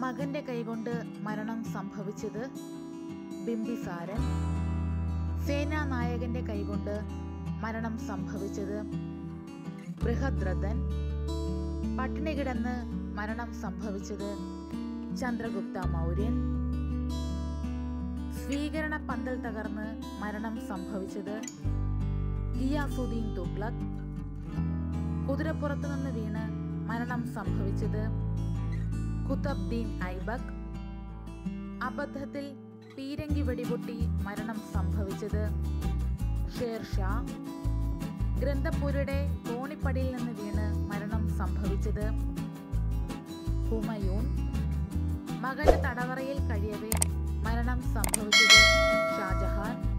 മകന്റെ കൈകൊണ്ട് മരണം സംഭവിച്ചത് ബിംബിസാരൻ സേനാനായകന്റെ കൈകൊണ്ട് മരണം സംഭവിച്ചത് ബൃഹദ്രഥൻ പട്ടിണി കിടന്ന് മരണം സംഭവിച്ചത് ചന്ദ്രഗുപ്ത മൗര്യൻ സ്വീകരണ പന്തൽ തകർന്ന് മരണം സംഭവിച്ചത് ഗിയാസുദ്ദീൻ തുഗ്ലക് കുതിരപ്പുറത്തു നിന്ന് വീണ് മരണം സംഭവിച്ചത് കുത്തബ്ദീൻ ഐബക് അബദ്ധത്തിൽ പീരങ്കി വെടിപൊട്ടി മരണം സംഭവിച്ചത് ഷേർഷാ ഗ്രന്ഥപുരയുടെ കോണിപ്പടിയിൽ നിന്ന് വീണ് മരണം സംഭവിച്ചത് ഹുമയൂൺ മകന്റെ തടവറയിൽ കഴിയവേ മരണം സംഭവിച്ചത് ഷാജഹാൻ